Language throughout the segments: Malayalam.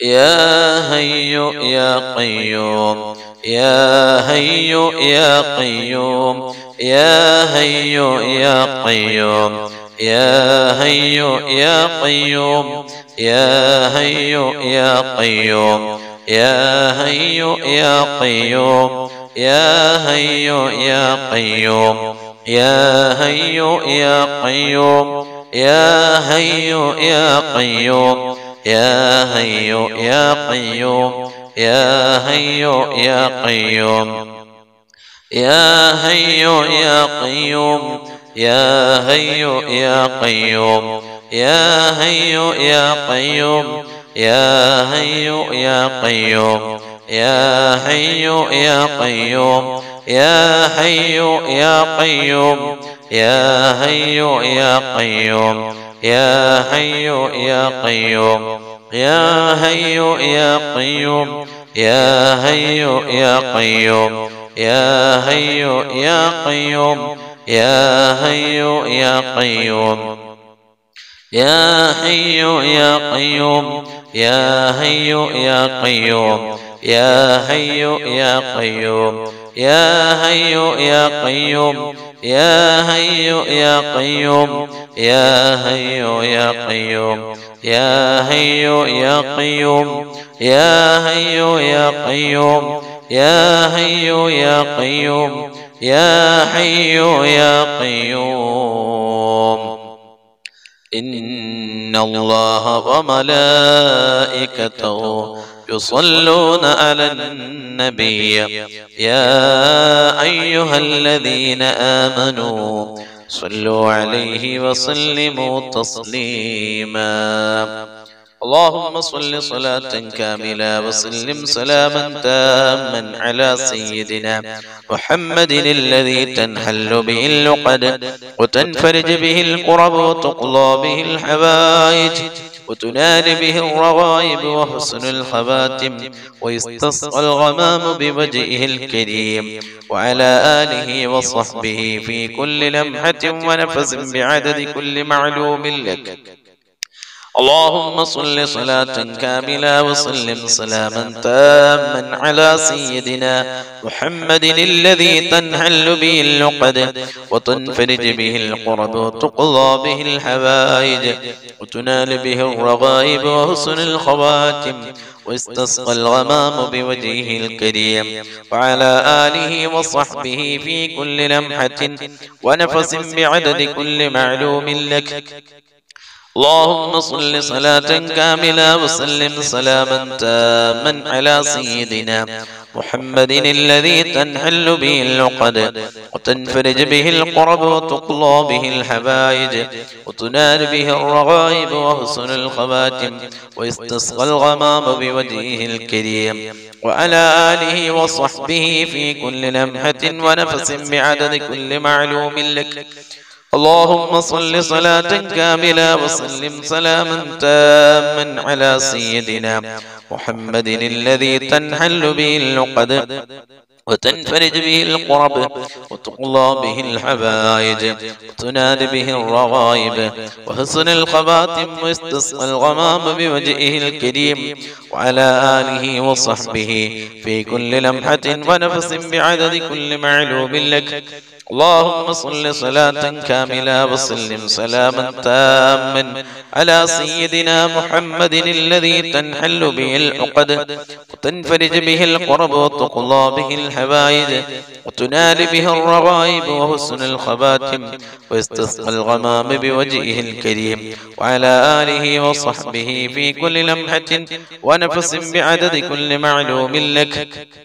يا هي يا قيوم يا هي يا قيوم يا هي يا قيوم يا هي يا قيوم يا هي يا قيوم يا هي يا قيوم يا هي يا قيوم يا هي يا قيوم يا هي يا قيوم يا هي يا قيوم يا هي يا قيوم يا هي يا قيوم يا هي يا قيوم يا هي يا قيوم يا هي يا قيوم يا حي يا قيوم يا حي يا قيوم يا حي يا قيوم يا حي يا قيوم يا حي يا قيوم يا حي يا قيوم يا حي يا قيوم يا حي يا قيوم يا حي يا قيوم يا حي يا قيوم يا حي يا قيوم يا حي يا قيوم يا حي يا قيوم يا حي يا قيوم يا حي يا قيوم يا حي يا قيوم يا حي يا قيوم يا حي يا قيوم إن الله وملائكته يصلون على النبي يا أيها الذين آمنوا صلوا عليه وسلموا تسليما اللهم صل صلاة كاملة وسلم سلاما تاما على سيدنا محمد الذي تنحل به اللقد وتنفرج به القرب وتقضى به الحوائج وتنال به الرغائب وحسن الخواتم ويستسقى الغمام بوجهه الكريم وعلى آله وصحبه في كل لمحة ونفس بعدد كل معلوم لك اللهم صل صلاة كاملة وسلم سلاما تاما على سيدنا محمد الذي تنحل به اللقد وتنفرج به القرب وتقضى به الحوائج وتنال به الرغائب وحسن الخواتم واستسقى الغمام بوجهه الكريم وعلى آله وصحبه في كل لمحة ونفس بعدد كل معلوم لك اللهم صل صلاة كاملة وسلم سلاما تاما على سيدنا محمد الذي تنحل به اللقد وتنفرج به القرب وتقضى به الحبائج وتنال به الرغائب وحسن الخواتم ويستسقى الغمام بوجهه الكريم وعلى آله وصحبه في كل لمحة ونفس بعدد كل معلوم لك اللهم صل صلاة كاملة وسلم سلاما تاما على سيدنا محمد الذي تنحل به اللقد وتنفرج به القرب وتقضى به الحبائج وتنال به الرغائب وحسن الخواتم واستسقى الغمام بوجهه الكريم وعلى آله وصحبه في كل لمحة ونفس بعدد كل معلوم لك اللهم صل صلاة كاملة وسلم سلاما تاما على سيدنا محمد الذي تنحل به العقد وتنفرج به القرب وتقضى به الحوائج وتنال به الرغائب وحسن الخواتم ويستسقى الغمام بوجهه الكريم وعلى آله وصحبه في كل لمحة ونفس بعدد كل معلوم لك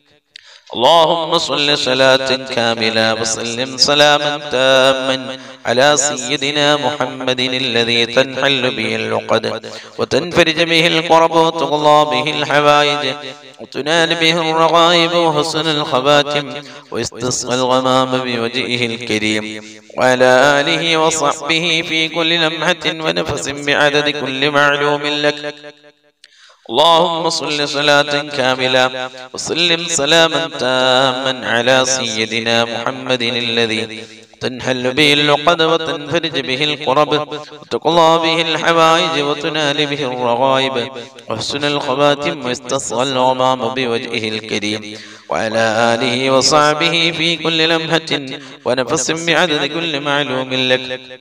اللهم صل صلاة كاملة وسلم سلاما تاما على سيدنا محمد الذي تنحل به اللقد وتنفرج به القرب وتقضى به الحوائج وتنال به الرغائب وحسن الخواتم ويستسقى الغمام بوجهه الكريم وعلى آله وصحبه في كل لمحة ونفس بعدد كل معلوم لك اللهم صل صلاة كاملة وسلم سلاما تاما على سيدنا محمد الذي تنحل به اللقد وتنفرج به القرب وتقضى به الحوائج وتنال به الرغائب وحسن الخواتم ويستصغى الغمام بوجهه الكريم وعلى آله وصحبه في كل لمحة ونفس بعدد كل معلوم لك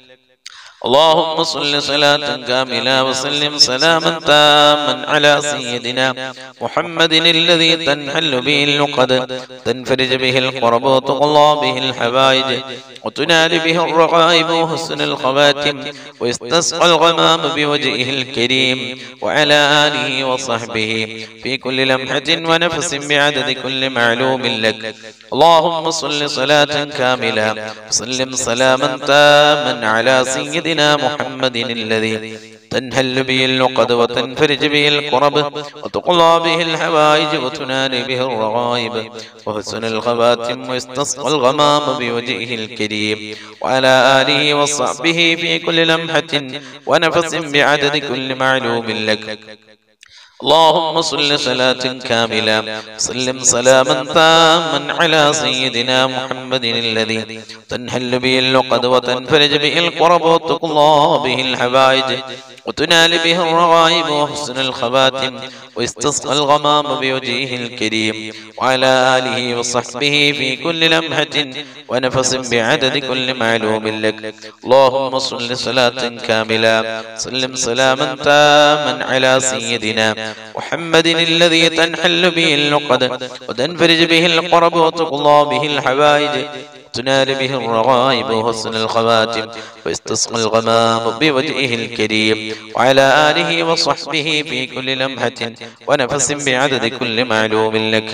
اللهم صل صلاة كاملة وسلم سلاما تاما على سيدنا محمد الذي تنحل به اللقد تنفرج به القرب وتقضى به الحوائج وتنال به الرغائب وحسن الخواتم ويستسقى الغمام بوجهه الكريم وعلى آله وصحبه في كل لمحة ونفس بعدد كل معلوم لك اللهم صل صلاة كاملة وسلم سلاما تاما على سيدنا محمد الذي تنهل به اللقد وتنفرج به القرب وتقضى به الحوائج وتنال به الرغائب وحسن الخواتم ويستسقى الغمام بوجهه الكريم وعلى آله وصحبه في كل لمحة ونفس بعدد كل معلوم لك اللهم صل صلاة كاملة سلم سلاما تاما على سيدنا محمد الذي تنحل به اللقد وتنفرج به القرب وتقضى به الحوائج وتنال به الرغائب وحسن الخواتم ويستسقى الغمام بوجهه الكريم وعلى آله وصحبه في كل لمحة ونفس بعدد كل معلوم لك اللهم صل صلاة كاملة سلم سلاما تاما على سيدنا محمد الذي تنحل به اللقد وتنفرج به القرب وتقضى به الحوائج تنال به الرغائب وحسن الخواتم ويستسقى الغمام بوجهه الكريم وعلى آله وصحبه في كل لمحة ونفس بعدد كل معلوم لك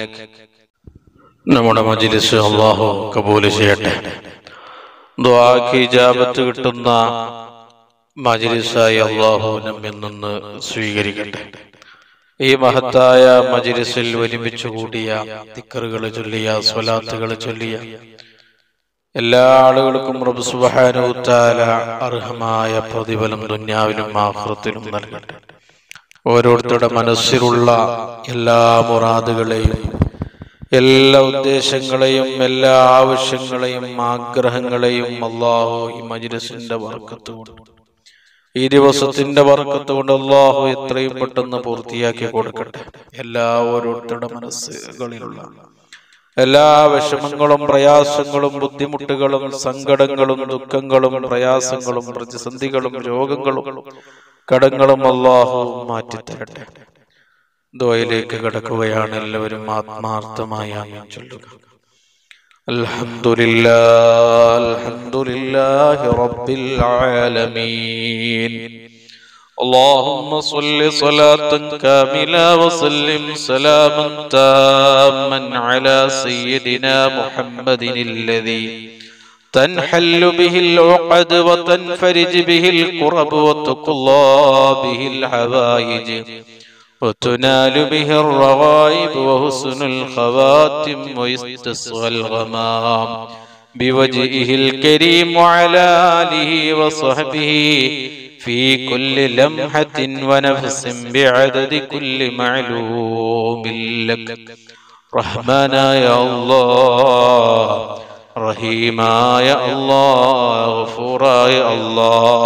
നമ്മുടെ മജിലിസ് അള്ളാഹു കബൂല് ചെയ്യട്ടെ ദ്വാക്ക് ഇജാബത്ത് കിട്ടുന്ന മജിലിസായി അള്ളാഹു നമ്മിൽ നിന്ന് സ്വീകരിക്കട്ടെ ഈ മഹത്തായ മജിലിസിൽ ഒരുമിച്ച് കൂടിയ തിക്കറുകൾ ചൊല്ലിയ സ്വലാത്തുകൾ ചൊല്ലിയ എല്ലാ ആളുകൾക്കും റബ്ബ് സുബ്ഹാനഹു തആല അർഹമായ പ്രതിഫലം ദുന്യാവിലും ആഖിറത്തിലും നൽകട്ടെ ഓരോരുത്തരുടെ മനസ്സിലുള്ള എല്ലാ മുറാദുകളെയും എല്ലാ ഉദ്ദേശങ്ങളെയും എല്ലാ ആവശ്യങ്ങളെയും ആഗ്രഹങ്ങളെയും അള്ളാഹു ഈ മജ്ലിസിന്റെ വർക്കത്ത് കൊണ്ട് ഈ ദിവസത്തിന്റെ വർക്കത്ത് കൊണ്ട് അള്ളാഹു എത്രയും പെട്ടെന്ന് പൂർത്തിയാക്കി കൊടുക്കട്ടെ എല്ലാ ഓരോരുത്തരുടെ മനസ്സുകളിലുള്ള എല്ലാ വിഷമങ്ങളും പ്രയാസങ്ങളും ബുദ്ധിമുട്ടുകളും സങ്കടങ്ങളും ദുഃഖങ്ങളും പ്രയാസങ്ങളും പ്രതിസന്ധികളും രോഗങ്ങളും കടങ്ങളും അള്ളാഹു മാറ്റിത്തരട്ടെ ദ്വയിലേക്ക് കടക്കുകയാണ് എല്ലാവരും ആത്മാർത്ഥമായി ആമീൻ ചൊല്ലുക അൽഹംദുലില്ലാ അൽഹംദുലില്ലാഹി റബ്ബിൽ ആലമീൻ اللهم صل صلاة كاملة وسلم سلاما تاما على سيدنا محمد الذي تنحل به العقد وتنفرج به الكرب وتقضى به الحوائج وتنال به الرغائب وحسن الخواتم ويستسغى الغمام بوجهه الكريم وعلى آله وصحبه في كل لمحة ونفس بعدد كل معلوم لك رحمنا يا الله رحيما يا الله غفورا يا الله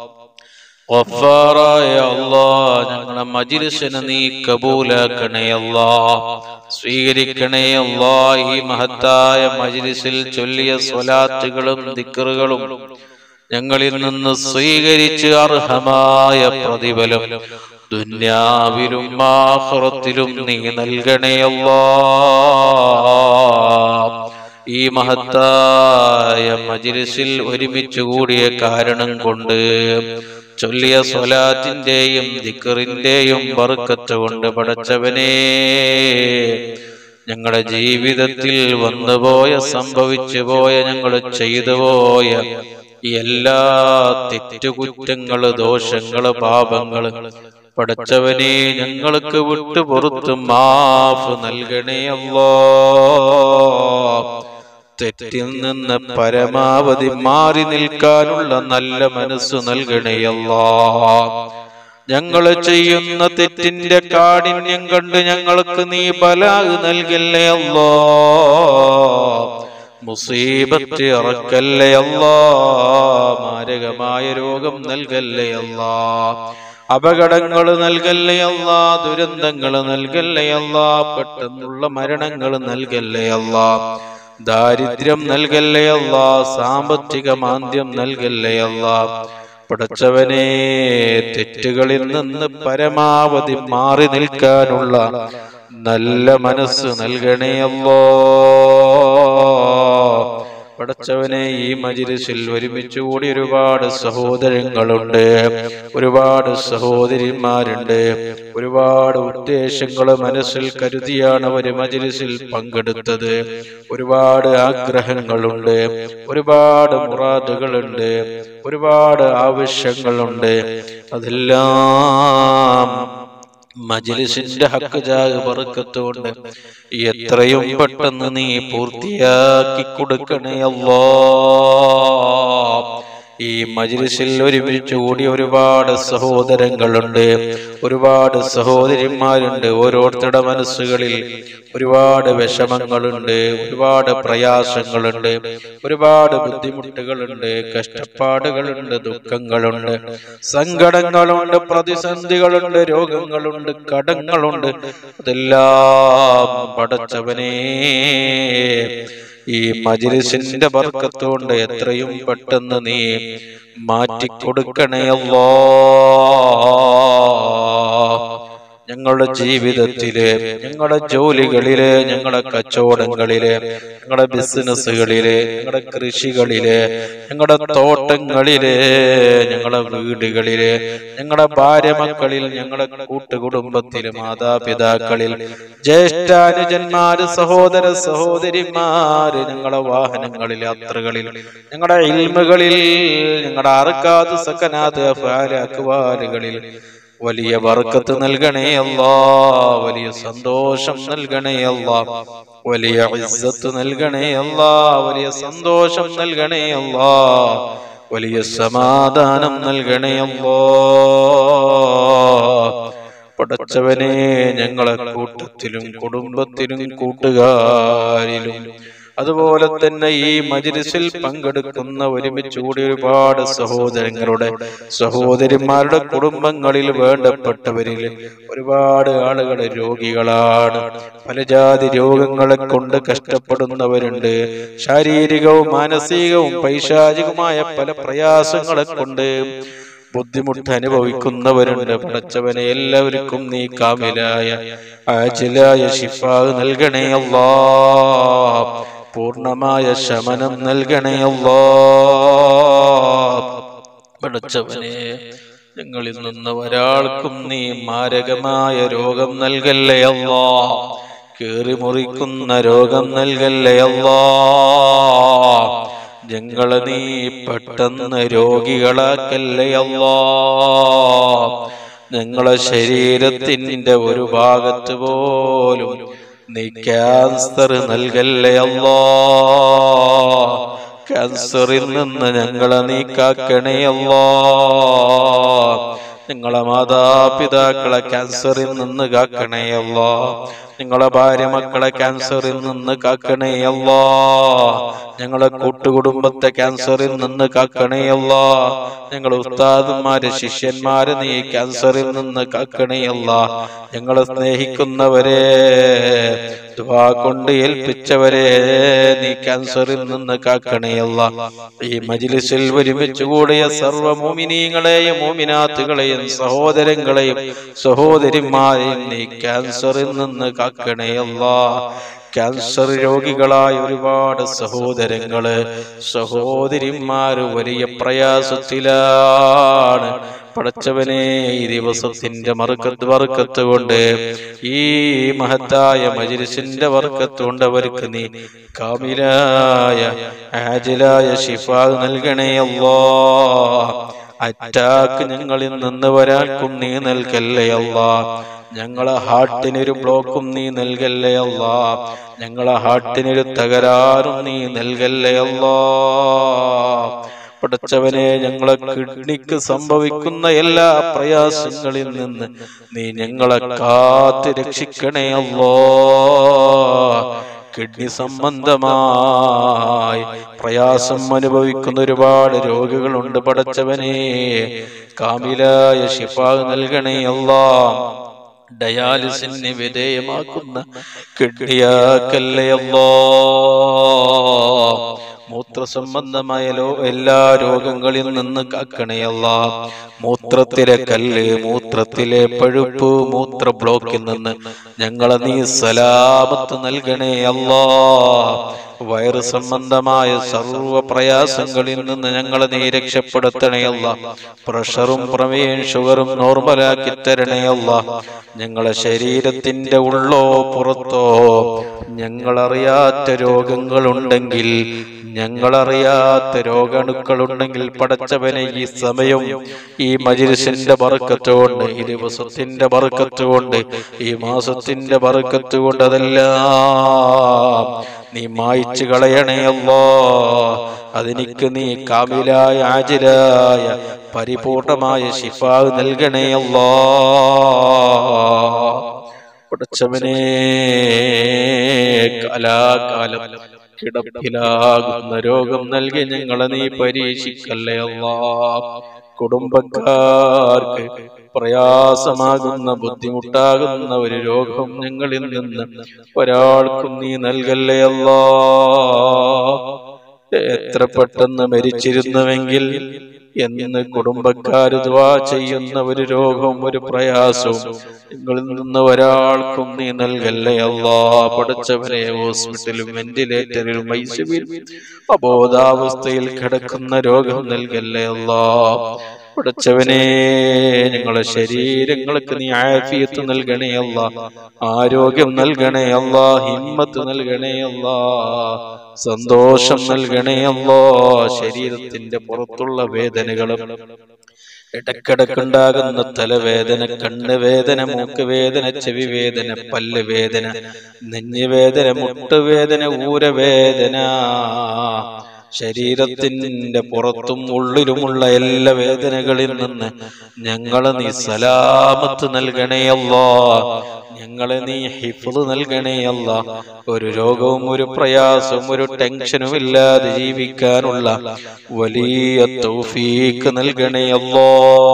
ഗഫാറായ അല്ലാ ഞങ്ങളെ മജിലിസിനെ നീ കബൂലാക്കണേ അല്ലാ സ്വീകരിക്കണേ അല്ലാ ഈ മഹത്തായ മജിലിസിൽ ചൊല്ലിയ സ്വലാത്തുകളും ദിക്കറുകളും ഞങ്ങളിൽ നിന്ന് സ്വീകരിച്ച് അർഹമായ പ്രതിഫലം ദുന്യാവിലും ആഖിറത്തിലും നീ നൽകണേ അല്ലാ ഈ മഹത്തായ മജിലിസിൽ ഒരുമിച്ച് കൂടിയ കാരണം കൊണ്ട് ചൊല്ലിയ സ്വലാത്തിന്റെയും ദിക്കറിന്റെയും ബർക്കത്ത് കൊണ്ട് പടച്ചവനെ ഞങ്ങളുടെ ജീവിതത്തിൽ വന്നുപോയ സംഭവിച്ചു പോയ ഞങ്ങൾ ചെയ്തു പോയ എല്ലാ തെറ്റുകുറ്റങ്ങള് ദോഷങ്ങള് പാപങ്ങള് പടച്ചവനെ ഞങ്ങൾക്ക് വിട്ടു പുറത്ത് മാഫ് നൽകണേ അല്ലോ തെറ്റിൽ നിന്ന് പരമാവധി മാറി നിൽക്കാനുള്ള നല്ല മനസ്സ് നൽകണേ അല്ലാ ഞങ്ങൾ ചെയ്യുന്ന തെറ്റിന്റെ കാഠിന്യം കണ്ട് ഞങ്ങൾക്ക് നീ ബലാഗ് നൽകല്ലേ അല്ലോ മുസീബത്ത് ഇറക്കല്ലേ അല്ലാ മാരകമായ രോഗം നൽകല്ലേ അല്ലാ അപകടങ്ങൾ നൽകല്ലേ അല്ലാ ദുരന്തങ്ങൾ നൽകല്ലേ അല്ലാ പെട്ടെന്നുള്ള മരണങ്ങൾ നൽകല്ലേ അല്ലാ ദാരിദ്ര്യം നൽകല്ലേ അല്ലാ സാമ്പത്തിക മാന്ദ്യം നൽകല്ലേ അല്ലാ പടച്ചവനെ തെറ്റുകളിൽ നിന്ന് പരമാവധി മാറി നിൽക്കാനുള്ള നല്ല മനസ്സ് നൽകണേ അല്ലോ പടച്ചവനെ ഈ മജിലിസിൽ ഒരുമിച്ച് കൂടി ഒരുപാട് സഹോദരങ്ങളുണ്ട് ഒരുപാട് സഹോദരിമാരുണ്ട് ഒരുപാട് ഉദ്ദേശങ്ങൾ മനസ്സിൽ കരുതിയാണ് ഒരു മജിലിസിൽ പങ്കെടുത്തത് ഒരുപാട് ആഗ്രഹങ്ങളുണ്ട് ഒരുപാട് മുറാദുകളുണ്ട് ഒരുപാട് ആവശ്യങ്ങളുണ്ട് അതെല്ലാം മജിലിസിന്റെ ഹക്ക് ജാഗ് പറക്കത്തുകൊണ്ട് എത്രയും പെട്ടെന്ന് നീ പൂർത്തിയാക്കി കൊടുക്കണേ അല്ലോ ഈ മജിലിസിൽ ഒരുമിച്ച് കൂടി ഒരുപാട് സഹോദരങ്ങളുണ്ട് ഒരുപാട് സഹോദരിമാരുണ്ട് ഓരോരുത്തരുടെ മനസ്സുകളിൽ ഒരുപാട് വിഷമങ്ങളുണ്ട് ഒരുപാട് പ്രയാസങ്ങളുണ്ട് ഒരുപാട് ബുദ്ധിമുട്ടുകളുണ്ട് കഷ്ടപ്പാടുകളുണ്ട് ദുഃഖങ്ങളുണ്ട് സങ്കടങ്ങളുണ്ട് പ്രതിസന്ധികളുണ്ട് രോഗങ്ങളുണ്ട് കടങ്ങളുണ്ട് അതെല്ലാം പടച്ചവനേ ഈ മജിലിസിന്റെ ബർക്കത്തുകൊണ്ട് എത്രയും പെട്ടെന്ന് നീ മാറ്റിക്കൊടുക്കണയല്ലോ ഞങ്ങളുടെ ജീവിതത്തില് ഞങ്ങളുടെ ജോലികളില് ഞങ്ങളുടെ കച്ചവടങ്ങളില് ഞങ്ങളുടെ ബിസിനസ്സുകളില് ഞങ്ങളുടെ കൃഷികളില് ഞങ്ങളുടെ തോട്ടങ്ങളില് ഞങ്ങളുടെ വീടുകളില് ഞങ്ങളുടെ ഭാര്യ മക്കളിൽ ഞങ്ങളുടെ കൂട്ടുകുടുംബത്തില് മാതാപിതാക്കളിൽ ജ്യേഷ്ഠാനുജന്മാര് സഹോദര സഹോദരിമാര് ഞങ്ങളുടെ വാഹനങ്ങളിൽ യാത്രകളിൽ ഞങ്ങളുടെ ഇൽമുകളിൽ ഞങ്ങളുടെ അറക്കാത് സക്കനാത് അക്വാലുകളിൽ വലിയ വർക്കത്ത് നൽകണേ അല്ലാ വലിയ സന്തോഷം നൽകണേ അല്ലാ വലിയ ഇസ്സത്ത് നൽകണേ അല്ലാ വലിയ സന്തോഷം നൽകണേ അല്ലാ വലിയ സമാധാനം നൽകണേ അല്ലാ പടച്ചവനെ ഞങ്ങളെ കൂട്ടത്തിലും കുടുംബത്തിലും കൂട്ടുകാരിലും അതുപോലെ തന്നെ ഈ മജിലിസിൽ പങ്കെടുക്കുന്ന ഒരുമിച്ച് കൂടി ഒരുപാട് സഹോദരങ്ങളുടെ സഹോദരിമാരുടെ കുടുംബങ്ങളിൽ വേണ്ടപ്പെട്ടവരിൽ ഒരുപാട് ആളുകൾ രോഗികളാണ് പല ജാതി രോഗങ്ങളെ കൊണ്ട് കഷ്ടപ്പെടുന്നവരുണ്ട് ശാരീരികവും മാനസികവും പൈശാചികവുമായ പല പ്രയാസങ്ങളെ കൊണ്ട് ബുദ്ധിമുട്ട് അനുഭവിക്കുന്നവരുണ്ട് പടച്ചവനെ എല്ലാവർക്കും നീ കാമിലായ ആജിലായ ശിഫാ നൽകണേ അല്ലാ പൂർണമായ ശമനം നൽകണേ അല്ലാ പടച്ചവനെ ഞങ്ങളിൽ നിന്ന് ഒരാൾക്കും നീ മാരകമായ രോഗം നൽകല്ലേ അല്ലാ കേറി മുറിക്കുന്ന രോഗം നൽകല്ലേ അല്ലാ ഞങ്ങളെ നീ പെട്ടെന്ന് രോഗികളാക്കല്ലേ അല്ലാ ഞങ്ങളെ ശരീരത്തിന്റെ ഒരു ഭാഗത്ത് പോലും നീ ക്യാൻസർ നൽകല്ലേ അല്ലാ ക്യാൻസറിൽ നിന്ന് ഞങ്ങളെ നീ കാക്കണേ അല്ലാ നിങ്ങളെ മാതാപിതാക്കളെ ക്യാൻസറിൽ നിന്ന് കാക്കണേ അല്ലാ നിങ്ങളെ ഭാര്യ മക്കളെ ക്യാൻസറിൽ നിന്ന് കാക്കണേ അല്ലാ ഞങ്ങളെ കൂട്ടുകുടുംബത്തെ ക്യാൻസറിൽ നിന്ന് കാക്കണേ അല്ലാ ഞങ്ങളെ ഉസ്താദന്മാരെ ശിഷ്യന്മാരെ നീ ക്യാൻസറിൽ നിന്ന് കാക്കണേ അല്ലാ ഞങ്ങളെ സ്നേഹിക്കുന്നവരെ ദുആ കൊണ്ട് ഏൽപ്പിച്ചവരെ നീ ക്യാൻസറിൽ നിന്ന് കാക്കണേ അല്ലാ ഈ മജിലിസിൽ ഒരുമിച്ച് കൂടിയ സർവ്വ മോമിനീങ്ങളെയും മോമിനാത്തുകളെയും സഹോദരങ്ങളെയും സഹോദരിമാരെയും നീ ക്യാൻസറിൽ നിന്ന് കാക്കണേ അല്ലാ ക്യാൻസർ രോഗികളായ ഒരുപാട് സഹോദരങ്ങള് സഹോദരിമാര് വലിയ പ്രയാസത്തിലാണ് പടച്ചവനെ ഈ ദിവസത്തിന്റെ മറുക്കത്ത് വർക്കത്ത് കൊണ്ട് ഈ മഹത്തായ മജിലിസിന്റെ വർക്കത്ത് കൊണ്ട് അവർക്ക് നീ കാമിലായ ആജിലായ ശിഫാ നൽകണേ അല്ലാ അറ്റാക്ക് ഞങ്ങളിൽ നിന്ന് ഒരാൾക്കും നീ നൽകല്ലേ അല്ലാ ഞങ്ങളെ ഹാർട്ടിനൊരു ബ്ലോക്കും നീ നൽകല്ലേ അല്ലാ ഞങ്ങളെ ഹാർട്ടിനൊരു തകരാറും നീ നൽകല്ലേ അല്ലാ പടച്ചവനെ ഞങ്ങളെ കിഡ്നിക്ക് സംഭവിക്കുന്ന എല്ലാ പ്രയാസങ്ങളിൽ നിന്ന് നീ ഞങ്ങളെ കാത്ത് രക്ഷിക്കണേ അല്ലോ കിഡ്നി സംബന്ധമായി പ്രയാസം അനുഭവിക്കുന്ന ഒരുപാട് രോഗികളുണ്ട് പടച്ചവനെ കാമിലായ ശിഫാ നൽകണേ അല്ലാ ഡയാലിസിന് വിധേയമാക്കുന്ന കിഡ്നിയാക്കല്ലേ അല്ലോ മൂത്ര സംബന്ധമായ ലോ എല്ലാ രോഗങ്ങളിൽ നിന്ന് കാക്കണയല്ല മൂത്രത്തിലെ കല്ല് മൂത്രത്തിലെ പഴുപ്പ് മൂത്ര ബ്ലോക്കിൽ നിന്ന് ഞങ്ങളെ നീ സലാമത്ത് നൽകണേ അല്ലാ വയറ് സംബന്ധമായ സർവ പ്രയാസങ്ങളിൽ നിന്ന് ഞങ്ങളെ നീ രക്ഷപ്പെടുത്തണയല്ല പ്രഷറും പ്രമേയം ഷുഗറും നോർമലാക്കി തരണയല്ല ഞങ്ങളെ ശരീരത്തിന്റെ ഉള്ളോ പുറത്തോ ഞങ്ങളറിയാത്ത രോഗങ്ങളുണ്ടെങ്കിൽ ഞങ്ങളറിയാത്ത രോഗാണുക്കളുണ്ടെങ്കിൽ പടച്ചവനെ ഈ സമയം ഈ മജിലിസിന്റെ ബറക്കത്തുകൊണ്ട് ഈ ദിവസത്തിന്റെ ബറക്കത്തുകൊണ്ട് ഈ മാസത്തിന്റെ ബറക്കത്തുകൊണ്ട് അതെല്ലാം നീ മായിച്ചു കളയണയല്ലോ അതെനിക്ക് നീ കാമിലായ ആജിരായ പരിപൂർണമായ ശിഫാവ് നൽകണയല്ലോ പടച്ചവനെ കലാകാലം കിടപ്പിലാകുന്ന രോഗം നൽകി ഞങ്ങളെ നീ പരീക്ഷിക്കല്ലേ അല്ലാ കുടുംബക്കാർക്ക് പ്രയാസമാകുന്ന ബുദ്ധിമുട്ടാകുന്ന ഒരു രോഗം ഞങ്ങളിൽ നിന്ന് ഒരാൾക്കും നീ നൽകല്ലേ അല്ലാ എത്ര പെട്ടെന്ന് മരിച്ചിരുന്നുവെങ്കിൽ എന്ന് കുടുംബക്കാര് ദ്വാ ചെയ്യുന്ന ഒരു രോഗവും ഒരു പ്രയാസവും നിങ്ങളിൽ നിന്ന് ഒരാൾക്കും നീ നൽകല്ലേ അല്ലാ പഠിച്ചവരെ ഹോസ്പിറ്റലും വെന്റിലേറ്ററിലും ഐസിയുവിലും അബോധാവസ്ഥയിൽ കിടക്കുന്ന രോഗം നൽകല്ലേ അല്ലാ പഠിച്ചവനെ ഞങ്ങളെ ശരീരങ്ങൾക്ക് നീ ആഫിയത്ത് നൽകണേ അല്ല ആരോഗ്യം നൽകണേ അല്ല ഹിമ്മത്ത് നൽകണേ അല്ല സന്തോഷം നൽകണേ അല്ലോ ശരീരത്തിന്റെ പുറത്തുള്ള വേദനകളും ഇടക്കിടക്കുണ്ടാകുന്ന തലവേദന കണ്ണ് വേദന മൂക്ക് വേദന ചെവി വേദന പല്ല് വേദന നെഞ്ഞ് വേദന മുട്ടുവേദന ഊരവേദന ശരീരത്തിന്റെ പുറത്തും ഉള്ളിലുമുള്ള എല്ലാ വേദനകളിൽ നിന്ന് ഞങ്ങളെ നീ സലാമത്ത് നൽകണേയല്ലോ ഞങ്ങളെ നീ ഹിഫ്ള് നൽകണേയല്ല ഒരു രോഗവും ഒരു പ്രയാസവും ഒരു ടെൻഷനും ഇല്ലാതെ ജീവിക്കാനുള്ള വലിയ തൗഫീക്ക് നൽകണേയല്ലോ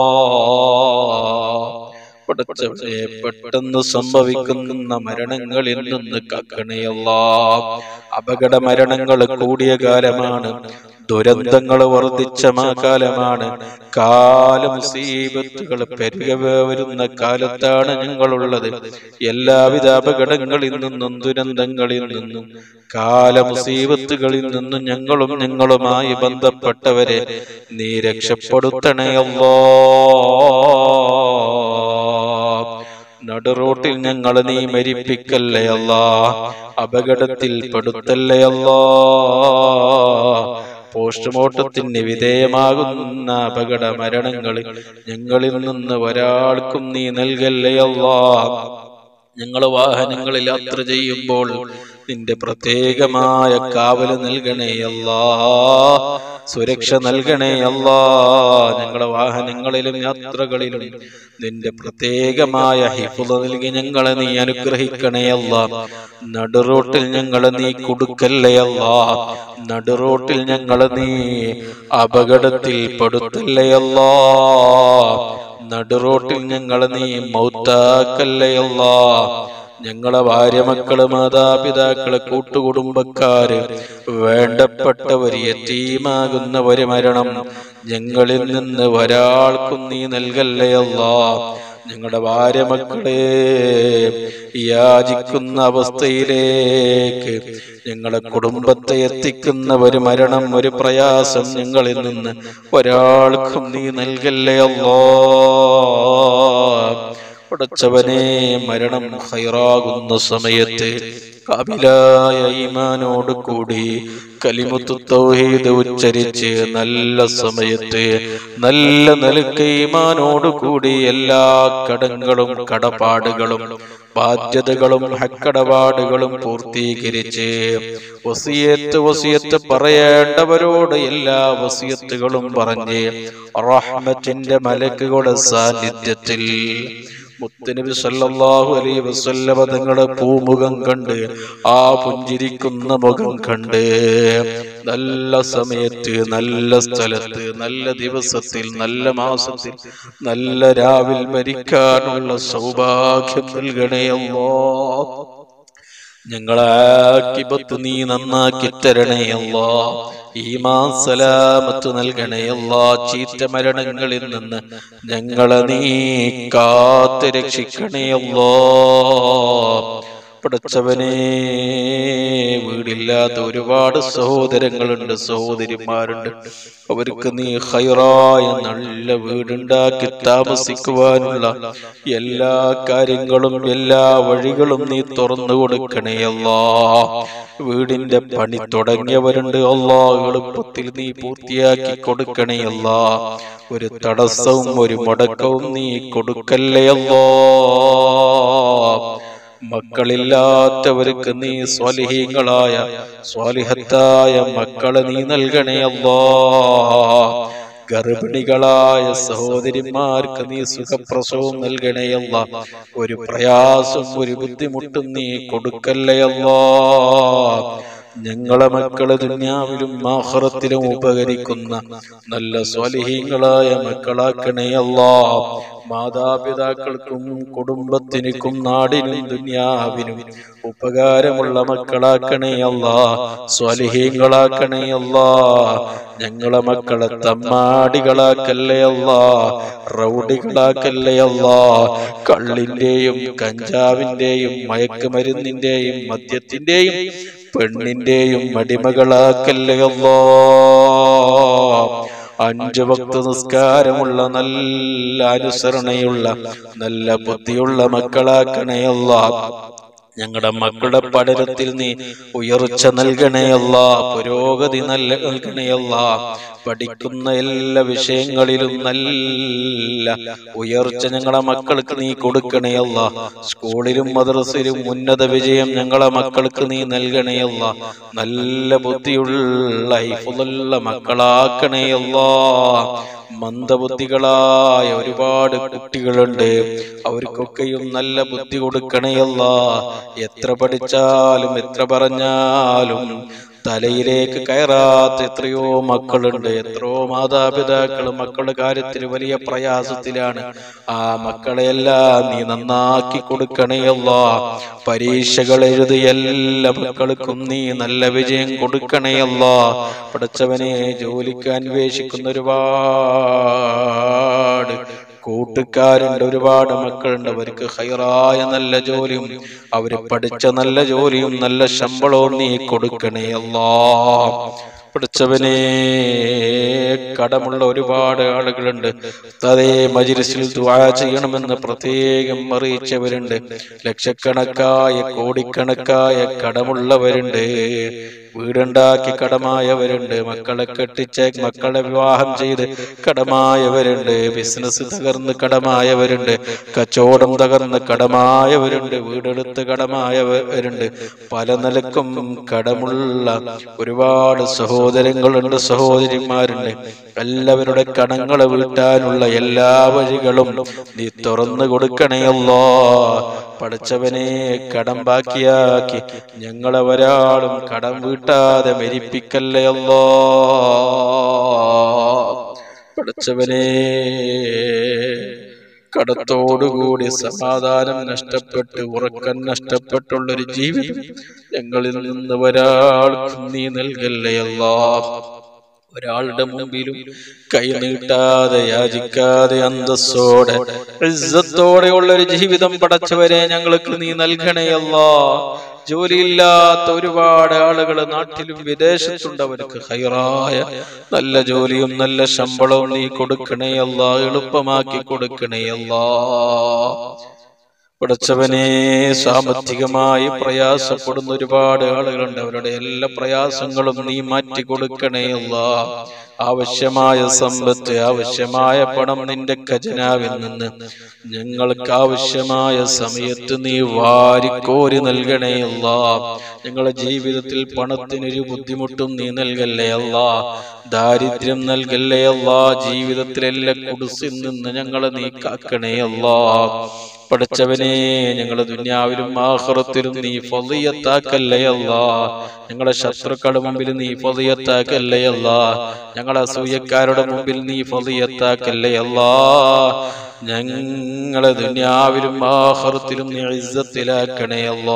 പടച്ചവനെ പെട്ടെന്ന് സംഭവിക്കുന്ന മരണങ്ങളിൽ നിന്ന് കാക്കണയല്ല അപകട മരണങ്ങൾ കൂടിയ കാലമാണ് ദുരന്തങ്ങൾ വർദ്ധിച്ച മാ കാലമാണ് കാലമുസീബത്തുകൾ പെരുക വരുന്ന കാലത്താണ് ഞങ്ങളുള്ളത് എല്ലാവിധ അപകടങ്ങളിൽ നിന്നും ദുരന്തങ്ങളിൽ നിന്നും കാലമുസീബത്തുകളിൽ നിന്നും ഞങ്ങളും ഞങ്ങളുമായി ബന്ധപ്പെട്ടവരെ നീ രക്ഷപ്പെടുത്തണയല്ലോ നടുറോട്ടിൽ ഞങ്ങൾ നീ മരിപ്പിക്കല്ലേ അല്ല അപകടത്തിൽ പെടുത്തല്ലേ അല്ലാ പോസ്റ്റ്മോർട്ടത്തിന് വിധേയമാകുന്ന അപകട മരണങ്ങൾ ഞങ്ങളിൽ നിന്ന് ഒരാൾക്കും നീ നൽകല്ലേ അല്ലാ ഞങ്ങൾ വാഹനങ്ങളിൽ യാത്ര ചെയ്യുമ്പോൾ നിന്റെ പ്രത്യേകമായ കാവല് നൽകണേ അല്ലാ സുരക്ഷ നൽകണേ അല്ലാ ഞങ്ങളുടെ വാഹനങ്ങളിലും യാത്രകളിലും നിന്റെ പ്രത്യേകമായ ഹിഫുത നൽകി ഞങ്ങളെ നീ അനുഗ്രഹിക്കണേ അല്ലാ നടുറോട്ടിൽ ഞങ്ങളെ നീ കൊടുക്കല്ലേ അല്ലാ നടുറോട്ടിൽ ഞങ്ങളെ നീ അപകടത്തിൽ പെടുത്തല്ലേ അല്ലാ നടുറോട്ടിൽ ഞങ്ങളെ നീ മൗത്താക്കല്ലയല്ലാ ഞങ്ങളെ ഭാര്യ മക്കള് മാതാപിതാക്കള് കൂട്ടുകുടുംബക്കാര് വേണ്ടപ്പെട്ടവർ യത്തീമാകുന്ന ഒരു മരണം ഞങ്ങളിൽ നിന്ന് ഒരാൾക്കും നീ നൽകല്ലയല്ലാ ഞങ്ങളുടെ ഭാര്യ മക്കളെ യാചിക്കുന്ന അവസ്ഥയിലേക്ക് ഞങ്ങളുടെ കുടുംബത്തെ എത്തിക്കുന്ന ഒരു മരണം ഒരു പ്രയാസം ഞങ്ങളിൽ നിന്ന് ഒരാൾക്കും നീ നൽകല്ലേ അല്ലോ പടച്ചവനെ മരണം ഹൈറാകുന്ന സമയത്ത് കാബിലായ ഈമാനോട് കൂടി കലിമുത്തു തൗഹീദ് ഉച്ചരിച്ച് നല്ല സമയത്ത് നല്ല നിലക്ക് ഈമാനോട് കൂടി എല്ലാ കടങ്ങളും കടപ്പാടുകളും ബാധ്യതകളും ഹക്കടപാടുകളും പൂർത്തീകരിച്ച് വസിയത്ത് വസിയത്ത് പറയേണ്ടവരോട് എല്ലാ വസിയത്തുകളും പറഞ്ഞ് റഹ്മത്തിന്റെ മലക്കുകളുടെ സാന്നിധ്യത്തിൽ മുത്തനബി സല്ലല്ലാഹു അലൈഹി വസല്ലമ തങ്ങളുടെ പൂമുഖം കണ്ട് ആ പുഞ്ചിരിക്കുന്ന മുഖം കണ്ട് നല്ല സമയത്ത് നല്ല സ്ഥലത്ത് നല്ല ദിവസത്തിൽ നല്ല മാസത്തിൽ നല്ല രാവിൽ മരിക്കാനുള്ള സൗഭാഗ്യം നൽകണേ അല്ലോ ഞങ്ങളെ ആക്കിബത്ത് നീ നന്നാക്കി തരണേ അല്ലാ ഈമാൻ സലാമത്ത് നൽകണേ അല്ലാ ചീറ്റ മരണങ്ങളിൽ നിന്ന് ഞങ്ങളെ നീ കാത്ത് രക്ഷിക്കണേ അല്ലാ പടച്ചവനെ വീടില്ലാത്ത ഒരുപാട് സഹോദരങ്ങളുണ്ട് സഹോദരിമാരുണ്ട് അവർക്ക് നീ ഹൈറായ നല്ല വീടുണ്ടാക്കി താമസിക്കുവാനുള്ള എല്ലാ കാര്യങ്ങളും എല്ലാ വഴികളും നീ തുറന്നു കൊടുക്കണേ അല്ലാ വീടിന്റെ പണി തുടങ്ങിയവരുണ്ട് അല്ലാ എളുപ്പത്തിൽ നീ പൂർത്തിയാക്കി കൊടുക്കണേ അല്ലാ ഒരു തടസ്സവും ഒരു മുടക്കവും നീ കൊടുക്കല്ലേ അല്ലാ മക്കളില്ലാത്തവർക്ക് നീ സ്വാലിഹീങ്ങളായ സ്വാലിഹത്തായ മക്കളെ നീ നൽകണേ അല്ലാ ഗർഭിണികളായ സഹോദരിമാർക്ക് നീ സുഖപ്രസവം നൽകണേ അല്ല ഒരു പ്രയാസം ഒരു ബുദ്ധിമുട്ടും നീ കൊടുക്കല്ലേ അല്ലാ ഞങ്ങളെ മക്കള് ദുന്യാവിലും ആഹ്റത്തിലും ഉപകരിക്കുന്ന നല്ല സ്വാലിഹീങ്ങളായ മക്കളാക്കണേ അല്ലാ മാതാപിതാക്കൾക്കും കുടുംബത്തിനും നാടിനും ദുന്യാവിനും ഉപകാരമുള്ള മക്കളാക്കണേ അല്ലാ സ്വാലിഹീങ്ങളാക്കണേ അല്ലാ ഞങ്ങളെ മക്കളെ തമ്മാടികളാക്കല്ലേ അല്ലാ റൗഡികളാക്കല്ലേ അല്ലാ കള്ളിന്റെയും കഞ്ചാവിന്റെയും മയക്കുമരുന്നിന്റെയും മദ്യത്തിന്റെയും പെണ്ണിന്റെയും അടിമകളാക്കല്ലേ അല്ലാ അഞ്ചു ഭക്ത നിസ്കാരമുള്ള നല്ല അനുസരണയുള്ള നല്ല ബുദ്ധിയുള്ള മക്കളാക്കണയല്ല ഞങ്ങളുടെ മക്കളുടെ പഠനത്തിൽ നീ ഉയർച്ച നൽകണയല്ല പുരോഗതി നല്ല നൽകണയല്ല പഠിക്കുന്ന എല്ലാ വിഷയങ്ങളിലും നല്ല ഉയർച്ച ഞങ്ങളെ മക്കൾക്ക് നീ കൊടുക്കണയല്ല സ്കൂളിലും മദ്രസയിലും ഉന്നത വിജയം ഞങ്ങളെ മക്കൾക്ക് നീ നൽകണയല്ല നല്ല ബുദ്ധിയുള്ള ഹൈഫുള്ള മക്കളാക്കണയല്ല മന്ദബുദ്ധികളായ ഒരുപാട് കുട്ടികളുണ്ട് അവർക്കൊക്കെയും നല്ല ബുദ്ധി കൊടുക്കണയല്ല എത്ര പഠിച്ചാലും എത്ര പറഞ്ഞാലും തലയിലേക്ക് കയറാത്ത എത്രയോ മക്കളുണ്ട് എത്രയോ മാതാപിതാക്കൾ മക്കളുടെ കാര്യത്തിൽ വലിയ പ്രയാസത്തിലാണ് ആ മക്കളെയെല്ലാം നീ നന്നാക്കി കൊടുക്കണയല്ല പരീക്ഷകൾ എഴുതി എല്ലാ മക്കൾക്കും നീ നല്ല വിജയം കൊടുക്കണയല്ല പഠിച്ചവനെ ജോലിക്ക് അന്വേഷിക്കുന്ന ഒരുപാട് കൂട്ടുകാരുണ്ട് ഒരുപാട് മക്കളുണ്ട് അവർക്ക് ഹൈറായ നല്ല ജോലിയും അവര് പഠിച്ച നല്ല ജോലിയും നല്ല ശമ്പളവും നീ കൊടുക്കണേ അല്ലാ പഠിച്ചവനെ കടമുള്ള ഒരുപാട് ആളുകളുണ്ട് അതേ മജിലിസിൽ ദുആ ചെയ്യണമെന്ന് പ്രത്യേകം അറിയിച്ചവരുണ്ട് ലക്ഷക്കണക്കായ കോടിക്കണക്കായ കടമുള്ളവരുണ്ട് വീടുണ്ടാക്കി കടമായവരുണ്ട് മക്കളെ കെട്ടിച്ച് മക്കളെ വിവാഹം ചെയ്ത് കടമായവരുണ്ട് ബിസിനസ് തകർന്ന് കടമായവരുണ്ട് കച്ചവടം തകർന്ന് കടമായവരുണ്ട് വീടെടുത്ത് കടമായവരുണ്ട് പല നിലക്കും കടമുള്ള ഒരുപാട് സഹോദരങ്ങളുണ്ട് സഹോദരിമാരുണ്ട് എല്ലാവരുടെ കടങ്ങളെ വീട്ടാനുള്ള എല്ലാ വഴികളും നീ തുറന്നു കൊടുക്കണയല്ലോ പഠിച്ചവനെ കടം ബാക്കിയാക്കി ഞങ്ങളെ ഒരാളും കടം വീട്ടാതെ മരിപ്പിക്കല്ലേ അല്ലോ പഠിച്ചവനെ കടത്തോടുകൂടി സമാധാനം നഷ്ടപ്പെട്ട് ഉറക്കം നഷ്ടപ്പെട്ടുള്ളൊരു ജീവിതം ഞങ്ങളിൽ നിന്ന് ഒരാൾക്കും നീ നൽകല്ലേ അല്ലാ ഒരാളുടെ മുമ്പിലും കൈ നീട്ടാതെ യാചിക്കാതെ അന്തസ്സോടെ ഇസ്സത്തോടെയുള്ള ഒരു ജീവിതം പടച്ചവരെ ഞങ്ങൾക്ക് നീ നൽകണയല്ലാ ജോലിയില്ലാത്ത ഒരുപാട് ആളുകൾ നാട്ടിലും വിദേശത്തുണ്ട് അവർക്ക് ഹൈറായ നല്ല ജോലിയും നല്ല ശമ്പളവും നീ കൊടുക്കണേ അല്ല എളുപ്പമാക്കി കൊടുക്കണേ അല്ലാ പടച്ചവനെ സാമ്പത്തികമായി പ്രയാസപ്പെടുന്ന ഒരുപാട് ആളുകളുണ്ട് അവരുടെ എല്ലാ പ്രയാസങ്ങളും നീ മാറ്റി കൊടുക്കണേ അല്ല ആവശ്യമായ സമ്പത്ത് ആവശ്യമായ പണം നിന്റെ ഖജനാവിൽ നിന്ന് ഞങ്ങൾക്ക് ആവശ്യമായ സമയത്ത് നീ വാരിക്കോരി നൽകണേ അല്ല ഞങ്ങളുടെ ജീവിതത്തിൽ പണത്തിനൊരു ബുദ്ധിമുട്ടും നീ നൽകല്ലേ അല്ല ദാരിദ്ര്യം നൽകല്ലേ അല്ല ജീവിതത്തിലെല്ലാം കുടിസിൽ നിന്ന് ഞങ്ങളെ നീ കാക്കണേ അല്ലാ പഠിച്ചവനെ ഞങ്ങളെ ദുന്യാവിലും ആഹ്റത്തിലും നീ ഫളിയത്താക്കല്ലേ അല്ല ഞങ്ങളെ ശത്രുക്കളുടെ മുമ്പിൽ നീ ഫളിയത്താക്കല്ലേ അല്ല ഞങ്ങളെ അസൂയക്കാരുടെ മുമ്പിൽ നീ ഫളിയത്താക്കല്ലേ അല്ല ഞങ്ങളെ ദുന്യാവിലും ആഹ്റത്തിലും നീ ഇസ്സത്തിലാക്കണേ അല്ലാ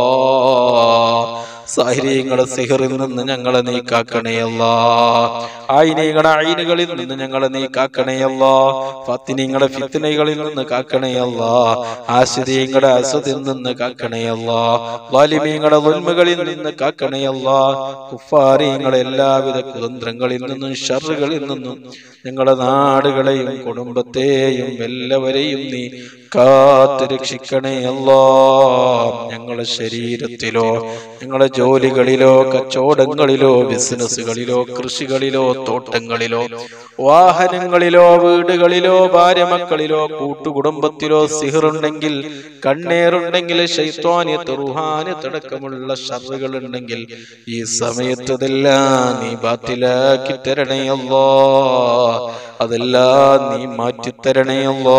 സാഹിര്യങ്ങളെ സിഹറിൽ നിന്ന് ഞങ്ങളെ നീ കാക്കണേയല്ല ആയിനീങ്ങളുടെ അയിനുകളിൽ നിന്ന് ഞങ്ങളെ നീ കാക്കണേയല്ല ഫത്തിനിങ്ങളുടെ ഫിത്തിനകളിൽ നിന്ന് കാക്കണേയല്ല ആശ്രിയങ്ങളുടെ അസതിൽ നിന്ന് കാക്കണേയല്ല വാലിമീങ്ങളുടെ ഉന്മകളിൽ നിന്ന് കാക്കണേയല്ല കുഫാരിയങ്ങളുടെ എല്ലാവിധ കുതന്ത്രങ്ങളിൽ നിന്നും ഷറുകളിൽ നിന്നും ഞങ്ങളുടെ നാടുകളെയും കുടുംബത്തെയും എല്ലാവരെയും നീ കാത്ത് രക്ഷിക്കണേ അല്ലാ ഞങ്ങളുടെ ശരീരത്തിലോ ഞങ്ങളുടെ ജോലികളിലോ കച്ചവടങ്ങളിലോ ബിസിനസ്സുകളിലോ കൃഷികളിലോ തോട്ടങ്ങളിലോ വാഹനങ്ങളിലോ വീടുകളിലോ ഭാര്യമക്കളിലോ കൂട്ടുകുടുംബത്തിലോ സിഹറുണ്ടെങ്കിൽ കണ്ണേറുണ്ടെങ്കിൽ ശൈത്വാനിയത്ത് റുഹാനിയത്തടക്കമുള്ള ഷറുകൾ ഉണ്ടെങ്കിൽ ഈ സമയത്തതെല്ലാം നീ ബാത്തിലാക്കി തരണേ അല്ലാ അതെല്ലാം നീ മാറ്റിത്തരണേ അല്ലാ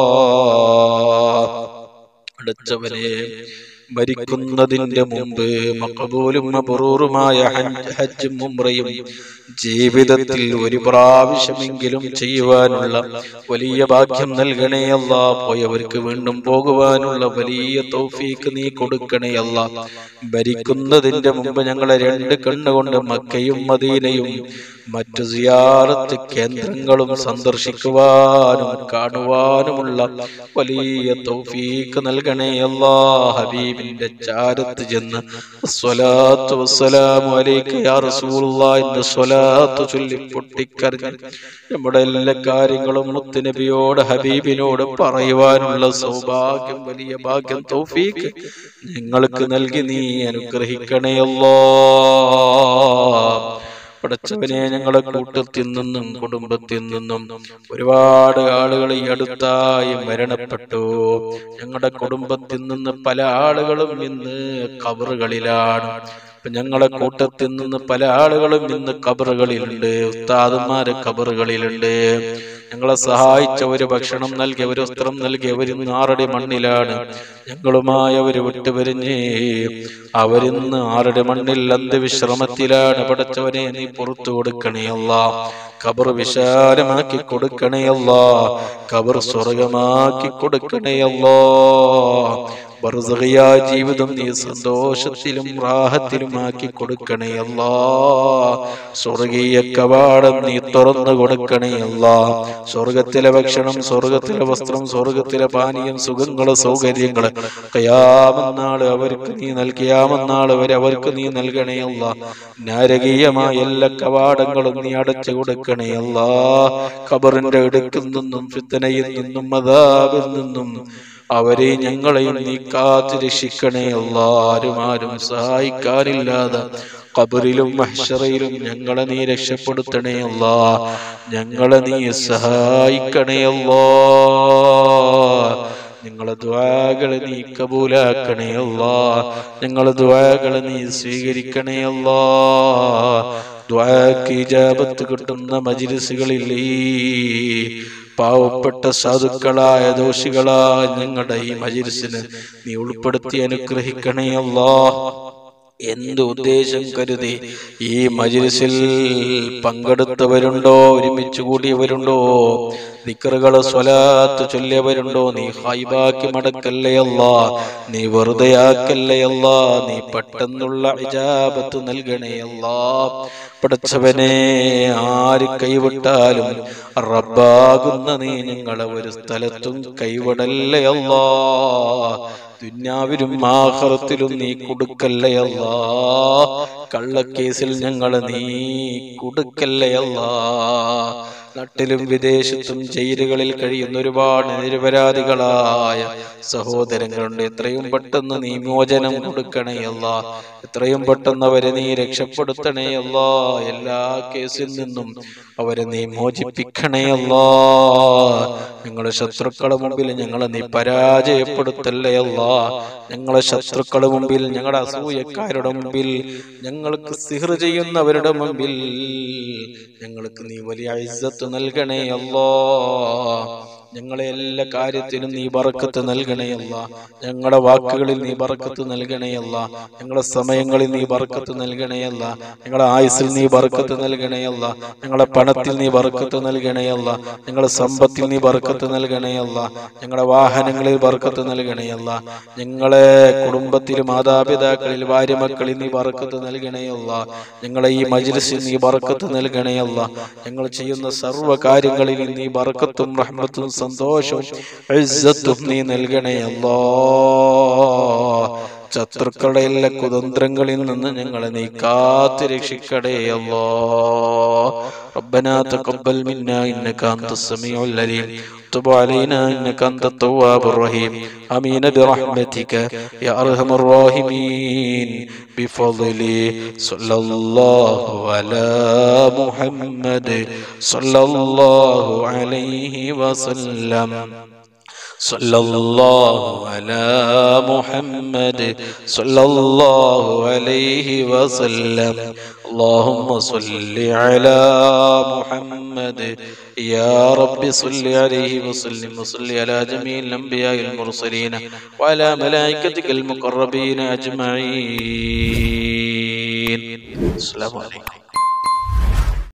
അടുത്തവനെ മരിക്കുന്നതിന്റെ മുമ്പ് മക്കബൂലും മബറൂറുമായ ഹജ്ജ് ഹജ്ജും ഉംറയും ജീവിതത്തിൽ ഒരു പ്രാവശ്യമെങ്കിലും ചെയ്യുവാനുള്ള വലിയ ഭാഗ്യം നൽകണേ അല്ല പോയവർക്ക് വീണ്ടും പോകുവാനുള്ള വലിയ തൗഫീക്ക് നീ കൊടുക്കണേ അല്ല ഭരിക്കുന്നതിന്റെ മുമ്പ് ഞങ്ങളെ രണ്ട് കണ്ണുകൊണ്ട് മക്കയും മദീനയും മറ്റു സിയാറത്ത് കേന്ദ്രങ്ങളും സന്ദർശിക്കുവാനും കാണുവാനുമുള്ള വലിയ തൗഫീക്ക് നൽകണേ അല്ലാ ഹബീബിന്റെ ചാരത്ത് ചെന്ന് സ്വലാത്തു വസ്സലാമു അലൈക യാ റസൂലുള്ളാഹ് എന്ന് സ്വലാത്ത് ചൊല്ലി പൊട്ടിക്കരഞ്ഞ് നമ്മുടെ എല്ലാ കാര്യങ്ങളും മുത്തുനബിയോട് ഹബീബിനോട് പറയുവാനുള്ള സൗഭാഗ്യം വലിയ ഭാഗ്യം തൗഫീക്ക് ഞങ്ങൾക്ക് നൽകി നീ അനുഗ്രഹിക്കണേ അല്ലാ പടച്ചവനെ ഞങ്ങളെ കൂട്ടത്തിൽ നിന്നും കുടുംബത്തിൽ നിന്നും ഒരുപാട് ആളുകൾ ഈ അടുത്തായി മരണപ്പെട്ടു ഞങ്ങളുടെ കുടുംബത്തിൽ നിന്ന് പല ആളുകളും ഇന്ന് കബറുകളിലാണ് അപ്പൊ ഞങ്ങളെ കൂട്ടത്തിൽ നിന്ന് പല ആളുകളും ഇന്ന് കബറുകളിലുണ്ട് ഉസ്താദന്മാര് കബറുകളിലുണ്ട് ഞങ്ങളെ സഹായിച്ചവര് ഭക്ഷണം നൽകിയവര് വസ്ത്രം നൽകിയവര് ഇന്ന് ആറടി മണ്ണിലാണ് ഞങ്ങളുമായി അവര് വിട്ടുപിരിഞ്ഞ് അവരിന്ന് ആറടി മണ്ണിൽ അന്ത്യവിശ്രമത്തിലാണ് പടച്ചവനെ നീ പുറത്തു കൊടുക്കണേ അല്ല കബർ വിശാലമാക്കി കൊടുക്കണേ അല്ല കബർ സ്വർഗമാക്കി കൊടുക്കണേ അല്ലോ ബർസഖിയായ ജീവിതം നീ സന്തോഷത്തിലും റാഹത്തിലും ആക്കി കൊടുക്കണേ അല്ലാ സ്വർഗീയ കവാടം നീ തുറന്നു കൊടുക്കണേ അല്ലാ സ്വർഗത്തിലെ ഭക്ഷണം സ്വർഗത്തിലെ വസ്ത്രം സ്വർഗത്തിലെ പാനീയം സുഖങ്ങള് സൗകര്യങ്ങള് കയാമെന്നാള് അവർക്ക് നീ നൽകിയാമെന്നാള് വരെ അവർക്ക് നീ നൽകണേ അല്ല നാരകീയമായ എല്ലാ കവാടങ്ങളും നീ അടച്ചു കൊടുക്കണേ അല്ലാ ഖബറിന്റെ ഇടുക്കിൽ നിന്നും ഫിത്തനയിൽ നിന്നും മതാബിൽ നിന്നും അവരെ ഞങ്ങളെയും നീ കാത്തു രക്ഷിക്കണേ ആരും ആരും സഹായിക്കാനില്ലാതെ കബറിലും മഹ്ഷറയിലും ഞങ്ങളെ നീ രക്ഷപ്പെടുത്തണേ അല്ല ഞങ്ങളെ നീ സഹായിക്കണേ അല്ലാ നിങ്ങളെ ദ്വാകളെ നീ കബൂലാക്കണേ അല്ലാ ഞങ്ങളെ ദ്വാകളെ നീ സ്വീകരിക്കണേ അല്ലാ ദ്വാക്ക് ഇജാബത്ത് കിട്ടുന്ന മജിലിസുകളിൽ ഈ പാവപ്പെട്ട സാധുക്കളായ ദോഷികളായ ഞങ്ങളുടെ ഈ മജിലിസിന് നീ ഉൾപ്പെടുത്തി അനുഗ്രഹിക്കണേ അല്ലാ എന്ത് ഉദ്ദേശം കരുതി ഈ മജിലിസിൽ പങ്കെടുത്തവരുണ്ടോ ഒരുമിച്ച് കൂടിയവരുണ്ടോ ദിക്കറുകളെ സ്വലാത്ത് ചൊല്ലിയവരുണ്ടോ നീ ഹൈബാക്കി മടക്കല്ലേ അല്ല നീ വെറുതെയാക്കല്ലേ അല്ല നീ പെട്ടെന്നുള്ള ഇജാബത്ത് നൽകണേ അല്ല പടച്ചവനെ ആര് കൈവിട്ടാലും റബ്ബാകുന്ന നീ ഞങ്ങളെ ഒരു സ്ഥലത്തും കൈവിടല്ലേ അല്ലാ ദുന്യാവിലും ആഹ്റത്തിലും നീ കൊടുക്കല്ലേ അല്ലാ കള്ളക്കേസിൽ ഞങ്ങളെ നീ കൊടുക്കല്ലേ അല്ലാ നാട്ടിലും വിദേശത്തും ജയിലുകളിൽ കഴിയുന്ന ഒരുപാട് നിരപരാധികളായ സഹോദരങ്ങളുണ്ട് എത്രയും പെട്ടെന്ന് നീ മോചനം കൊടുക്കണേ അല്ല എത്രയും പെട്ടെന്ന് അവരെ നീ രക്ഷപ്പെടുത്തണേ അല്ല എല്ലാ കേസിൽ നിന്നും അവരെ നീ മോചിപ്പിക്കണേ അല്ല ഞങ്ങളുടെ ശത്രുക്കളുടെ മുമ്പിൽ ഞങ്ങളെ നീ പരാജയപ്പെടുത്തല്ലേ അല്ല ഞങ്ങളെ ശത്രുക്കളുടെ മുമ്പിൽ ഞങ്ങളുടെ അസൂയക്കാരുടെ മുമ്പിൽ ഞങ്ങൾക്ക് സിഹർ ചെയ്യുന്നവരുടെ മുമ്പിൽ ഞങ്ങൾക്ക് നീ വലിയ ഇസ്സത്ത് നൽകണേ അല്ലോ ഞങ്ങളെ എല്ലാ കാര്യത്തിനും നീ ബറക്കത്ത് നൽകണയല്ല ഞങ്ങളുടെ വാക്കുകളിൽ നീ ബറക്കത്ത് നൽകണയല്ല ഞങ്ങളുടെ സമയങ്ങളിൽ നീ ബറക്കത്ത് നൽകണയല്ല ഞങ്ങളുടെ ആയുസ്സിൽ നീ ബറക്കത്ത് നൽകണയല്ല ഞങ്ങളുടെ പണത്തിൽ നീ ബറക്കത്ത് നൽകണയല്ല ഞങ്ങളുടെ സമ്പത്തിൽ നീ ബറക്കത്ത് നൽകണയല്ല ഞങ്ങളുടെ വാഹനങ്ങളിൽ ബറക്കത്ത് നൽകണയല്ല ഞങ്ങളെ കുടുംബത്തിൽ മാതാപിതാക്കളിൽ ഭാര്യ മക്കളിൽ നീ ബറക്കത്ത് നൽകണയല്ല ഞങ്ങളെ ഈ മജ്ലിസിൽ നീ ബറക്കത്ത് നൽകണയല്ല ഞങ്ങൾ ചെയ്യുന്ന സർവ്വ കാര്യങ്ങളിൽ നീ ബറക്കത്തും റഹ്മത്തും സന്തോഷവും ഇസ്സത്തും നീ നൽകണേ അല്ലാ ശത്രുക്കളുടെ എല്ലാ കുതന്ത്രങ്ങളിൽ നിന്ന് ഞങ്ങളെ നീ കാത്തു രക്ഷിക്കടേ അല്ലോ ربنا تقبل منا إنك أنت السميع العليم تب علينا إنك أنت التواب الرحيم آمين برحمتك يا أرحم الراحمين بفضل صلى الله على محمد صلى الله عليه وسلم صلى الله على محمد صلى الله عليه وسلم اللهم صل على محمد يا رب صل عليه وسلم وصل على جميع الأنبياء المرسلين وعلى ملائكتك المقربين أجمعين السلام عليكم